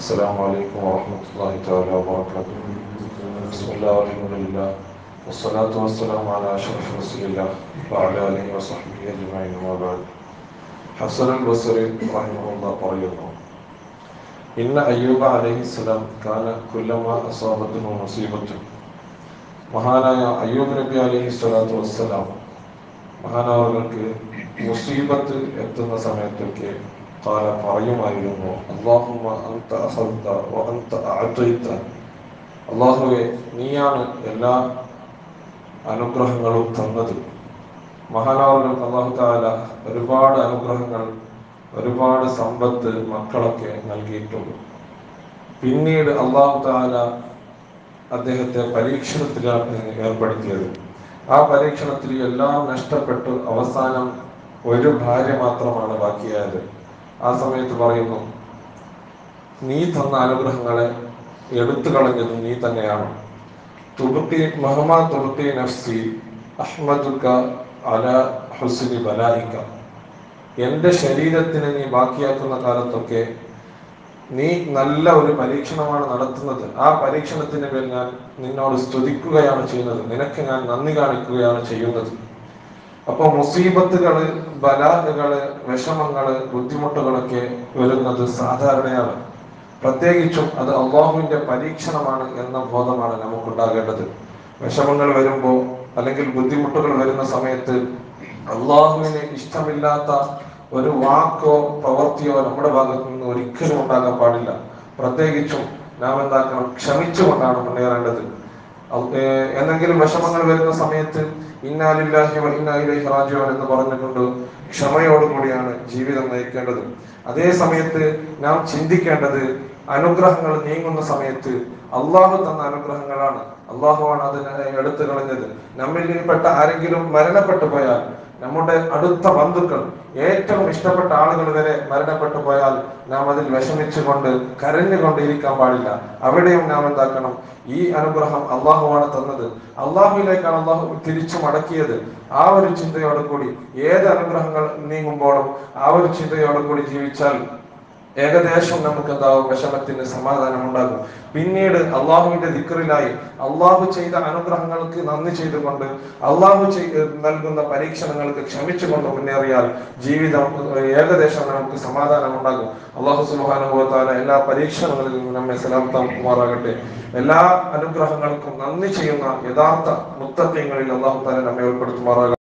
السلام عليكم ورحمة الله تعالى وبركاته بسم الله والحمد لله والصلاة والسلام على أشرف رسول الله وعلى آله وصحبه أجمعين وما بعد حسن البصري رحمه الله പറയുന്നു ഇന്ന അയ്യൂബ അലൈഹിസ്സലാം കാന കുല്ലമ അസാബത്തും മുസീബത്തും മഹാനായ അയ്യൂബ് നബി അലൈഹി സ്വലാത്തു വസ്സലാം മഹാനവർക്ക് മുസീബത്ത് എത്തുന്ന സമയത്തൊക്കെ കാല പറയുമായിരുന്നു അള്ളാഹുമ്മ അന്ത അഹദ്ത വ അന്ത അഅതൈത അള്ളാഹുവെ നീയാണ് എല്ലാ അനുഗ്രഹങ്ങളും തന്നത് മഹാനവர்கள் അള്ളാഹു താല ഒരുപാട് അനുഗ്രഹങ്ങൾ ഒരുപാട് സമ്പത്ത് മക്കളൊക്കെ നൽകിയിട്ടുണ്ട് പിന്നീട് അള്ളാഹു താല അദ്ദേഹത്തെ പരീക്ഷണത്തിലാണ് ഏർപ്പെടുത്തിയത് ആ പരീക്ഷണത്തിൽ എല്ലാം നഷ്ടപ്പെട്ടു അവസാനം ഒരു ഭാര്യ മാത്രമാണ് ബാക്കിയായത് ആ സമയത്ത് പറയുന്നു നീ തന്ന അനുഗ്രഹങ്ങളെ എടുത്തു കളഞ്ഞത് നീ തന്നെയാണ് തുബുക്കി മഹമ്മ തുബുക്കി നഫ്സി അഹ്മദുക്ക അല ഹുസ്നി ബലായിക്ക എന്റെ ശരീരത്തിന് നീ ബാക്കിയാക്കുന്ന കാലത്തൊക്കെ നീ നല്ല ഒരു പരീക്ഷണമാണ് നടത്തുന്നത് ആ പരീക്ഷണത്തിന് മേൽ ഞാൻ നിന്നോട് സ്തുതിക്കുകയാണ് ചെയ്യുന്നത് നിനക്ക് ഞാൻ നന്ദി കാണിക്കുകയാണ് ചെയ്യുന്നത് അപ്പൊ മുസീബത്തുകള് ബലാഹുകള് വിഷമങ്ങള് ബുദ്ധിമുട്ടുകളൊക്കെ വരുന്നത് സാധാരണയാണ് പ്രത്യേകിച്ചും അത് അള്ളാഹുവിന്റെ പരീക്ഷണമാണ് എന്ന ബോധമാണ് നമുക്കുണ്ടാകേണ്ടത് വിഷമങ്ങൾ വരുമ്പോ അല്ലെങ്കിൽ ബുദ്ധിമുട്ടുകൾ വരുന്ന സമയത്ത് അള്ളാഹുവിന് ഇഷ്ടമില്ലാത്ത ഒരു വാക്കോ പ്രവൃത്തിയോ നമ്മുടെ ഭാഗത്ത് നിന്ന് ഒരിക്കലും ഉണ്ടാകാൻ പാടില്ല പ്രത്യേകിച്ചും നാം എന്താക്കണം ക്ഷമിച്ചുകൊണ്ടാണ് മുന്നേറേണ്ടത് എന്തെങ്കിലും വിഷമങ്ങൾ വരുന്ന സമയത്ത് ഇന്നാലില്ലാഹി ഇന്നായിലേഹി റാജിയോൻ എന്ന് പറഞ്ഞിട്ടുണ്ട് ക്ഷമയോടുകൂടിയാണ് ജീവിതം നയിക്കേണ്ടത് അതേ സമയത്ത് നാം ചിന്തിക്കേണ്ടത് അനുഗ്രഹങ്ങൾ നീങ്ങുന്ന സമയത്ത് അള്ളാഹു തന്ന അനുഗ്രഹങ്ങളാണ് അള്ളാഹുവാണ് അതിനെ എടുത്തു കളഞ്ഞത് നമ്മിൽ പെട്ട ആരെങ്കിലും മരണപ്പെട്ടു പോയാൽ നമ്മുടെ അടുത്ത ബന്ധുക്കൾ ഏറ്റവും ഇഷ്ടപ്പെട്ട ആളുകൾ വരെ മരണപ്പെട്ടു പോയാൽ നാം അതിൽ വിഷമിച്ചുകൊണ്ട് കരഞ്ഞുകൊണ്ട് ഇരിക്കാൻ പാടില്ല അവിടെയും നാം എന്താക്കണം ഈ അനുഗ്രഹം അള്ളാഹുവാണ് തന്നത് അള്ളാഹുവിലേക്കാണ് അള്ളാഹു തിരിച്ചു മടക്കിയത് ആ ഒരു ചിന്തയോട് കൂടി ഏത് അനുഗ്രഹങ്ങൾ നീങ്ങുമ്പോഴും ആ ഒരു ചിന്തയോട് കൂടി ജീവിച്ചാൽ ഏകദേശം നമുക്ക് എന്താവും വിഷമത്തിന് സമാധാനം ഉണ്ടാകും പിന്നീട് അള്ളാഹുവിന്റെ ദിക്കറിലായി അള്ളാഹു ചെയ്ത അനുഗ്രഹങ്ങൾക്ക് നന്ദി ചെയ്തുകൊണ്ട് അള്ളാഹു നൽകുന്ന പരീക്ഷണങ്ങൾക്ക് ക്ഷമിച്ചുകൊണ്ട് മുന്നേറിയാൽ ജീവിതം ഏകദേശം നമുക്ക് സമാധാനം ഉണ്ടാകും അള്ളാഹു സുബാനുഭവത്താല എല്ലാ പരീക്ഷണങ്ങളിൽ നിന്നും നമ്മെ സലാമത്താകുമാറാകട്ടെ എല്ലാ അനുഗ്രഹങ്ങൾക്കും നന്ദി ചെയ്യുന്ന യഥാർത്ഥ മുത്തത്വങ്ങളിൽ അള്ളാഹു താല നമ്മെ ഉൾപ്പെടുത്തുമാറാകട്ടെ